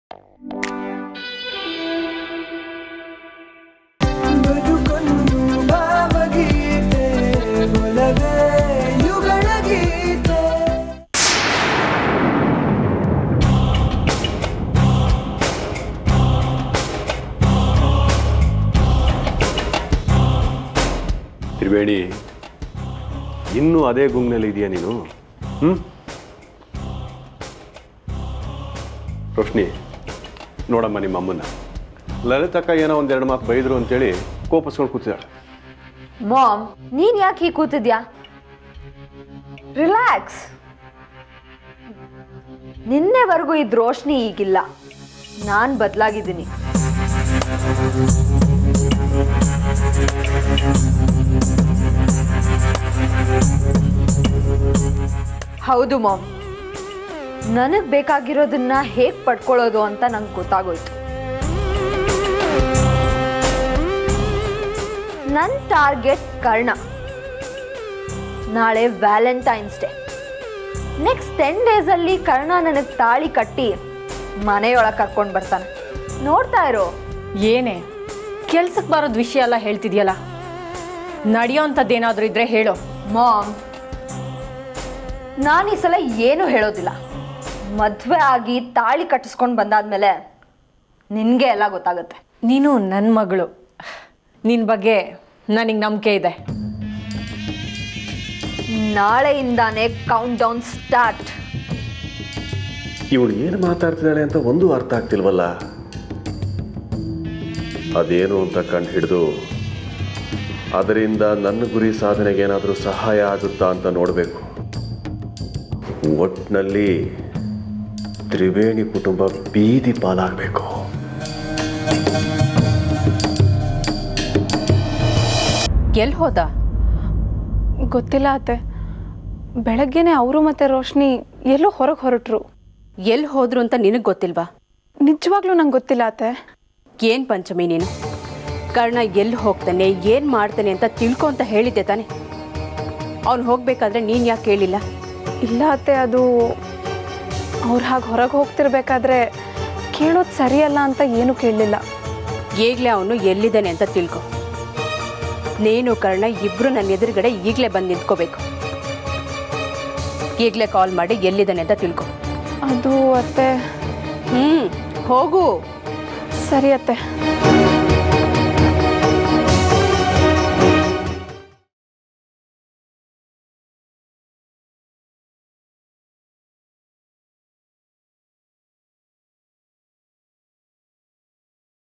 ಬದುಕೊಂದು ಭಾವಗೀತೆ ಒಲವೇ ಯುಗಳ ಗೀತೆ ತ್ರಿವೇಣಿ ಇನ್ನೂ ಅದೇ ಗುಂಗ್ನಲ್ಲಿ ಇದೆಯಾ ನೀನು ಹ್ಞೂ ರೋಶ್ನಿ ನೋಡಮ್ಮ ನಿಮ್ಮ ಅಮ್ಮನ ಲಲಿತಕ್ಕ ಏನೋ ಒಂದೆರಡು ಮಾತು ಬೈದರು ಅಂತೇಳಿ ಕೋಪಿಸ್ಕೊಂಡು ಕೂತಿದ್ದಾಳೆ ಮಾಮ್ ನೀನ್ ಯಾಕೆ ಹೀಗೆ ಕೂತಿದ್ಯಾ ರಿಲ್ಯಾಕ್ಸ್ ನಿನ್ನೆವರೆಗೂ ಇದ್ ರೋಶ್ನಿ ಈಗಿಲ್ಲ ನಾನ್ ಬದಲಾಗಿದ್ದೀನಿ ಹೌದು ಮಾಮ್ ನನಗ್ ಬೇಕಾಗಿರೋದನ್ನ ಹೇಗ್ ಪಡ್ಕೊಳ್ಳೋದು ಅಂತ ನಂಗೆ ಗೊತ್ತಾಗೋಯ್ತು ನನ್ನ ಟಾರ್ಗೆಟ್ ಕರ್ಣ ನಾಳೆ ವ್ಯಾಲೆಂಟೈನ್ಸ್ ಡೇ ನೆಕ್ಸ್ಟ್ ಟೆನ್ ಡೇಸಲ್ಲಿ ಕರ್ಣ ನನಗೆ ತಾಳಿ ಕಟ್ಟಿ ಮನೆಯೊಳಗೆ ಕರ್ಕೊಂಡು ಬರ್ತಾನೆ ನೋಡ್ತಾ ಇರೋ ಏನೇ ಕೆಲ್ಸಕ್ಕೆ ಬರೋದು ವಿಷಯ ಎಲ್ಲ ಹೇಳ್ತಿದ್ಯಲ್ಲ ನಡೆಯೋಂಥದ್ದೇನಾದ್ರೂ ಇದ್ರೆ ಹೇಳು ಮಾಮ್ ನಾನು ಈ ಸಲ ಏನೂ ಹೇಳೋದಿಲ್ಲ ಮದುವೆ ಆಗಿ ತಾಳಿ ಕಟ್ಟಿಸ್ಕೊಂಡು ಬಂದಾದ್ಮೇಲೆ ನಿನಗೆ ಎಲ್ಲ ಗೊತ್ತಾಗುತ್ತೆ ನೀನು ನನ್ನ ಮಗಳು ನಿನ್ನ ಬಗ್ಗೆ ನನಗೆ ನಂಬಿಕೆ ಇದೆ ನಾಳೆಯಿಂದಾನೇ ಕೌಂಟ್ ಡೌನ್ ಸ್ಟಾರ್ಟ್ ಇವಳು ಏನು ಮಾತಾಡ್ತಿದ್ದಾಳೆ ಅಂತ ಒಂದು ಅರ್ಥ ಆಗ್ತಿಲ್ವಲ್ಲ ಅದೇನು ಅಂತ ಕಂಡು ಹಿಡಿದು ಅದರಿಂದ ನನ್ನ ಗುರಿ ಸಾಧನೆಗೆ ಏನಾದರೂ ಸಹಾಯ ಆಗುತ್ತಾ ಅಂತ ನೋಡಬೇಕು ಒಟ್ಟಿನಲ್ಲಿ ತ್ರಿವೇಣಿ ಕುಟುಂಬ ಬೀದಿ ಪಾಲಾಗಬೇಕು ಎಲ್ಲಿ ಹೋದ ಗೊತ್ತಿಲ್ಲ ಅತ್ತೆ ಬೆಳಗ್ಗೆನೆ ಅವರು ಮತ್ತೆ ರೋಶ್ನಿ ಎಲ್ಲೋ ಹೊರಗೆ ಹೊರಟ್ರು ಎಲ್ಲಿ ಹೋದ್ರು ಅಂತ ನಿನಗೆ ಗೊತ್ತಿಲ್ವಾ ನಿಜವಾಗ್ಲೂ ನಂಗೆ ಗೊತ್ತಿಲ್ಲ ಅತ್ತೆ ಏನು ಪಂಚಮಿ ನೀನು ಕರ್ಣ ಎಲ್ಲಿ ಹೋಗ್ತಾನೆ ಏನು ಮಾಡ್ತಾನೆ ಅಂತ ತಿಳ್ಕೊ ಅಂತ ಹೇಳಿದ್ದೆ ತಾನೆ ಅವ್ನು ಹೋಗ್ಬೇಕಾದ್ರೆ ನೀನು ಯಾಕೆ ಕೇಳಿಲ್ಲ ಇಲ್ಲ ಅತ್ತೆ ಅದು ಅವ್ರು ಹಾಗೆ ಹೊರಗೆ ಹೋಗ್ತಿರ್ಬೇಕಾದ್ರೆ ಕೇಳೋದು ಸರಿಯಲ್ಲ ಅಂತ ಏನು ಕೇಳಲಿಲ್ಲ ಈಗಲೇ ಅವನು ಎಲ್ಲಿದ್ದಾನೆ ಅಂತ ತಿಳ್ಕೊ ನೀನು ಕರ್ಣ ಇಬ್ರು ನನ್ನ ಎದುರುಗಡೆ ಈಗಲೇ ಬಂದು ನಿಂತ್ಕೋಬೇಕು ಈಗಲೇ ಕಾಲ್ ಮಾಡಿ ಎಲ್ಲಿದ್ದಾನೆ ಅಂತ ತಿಳ್ಕೊ ಅದು ಅತ್ತೆ ಹ್ಞೂ ಹೋಗು ಸರಿ ಅತ್ತೆ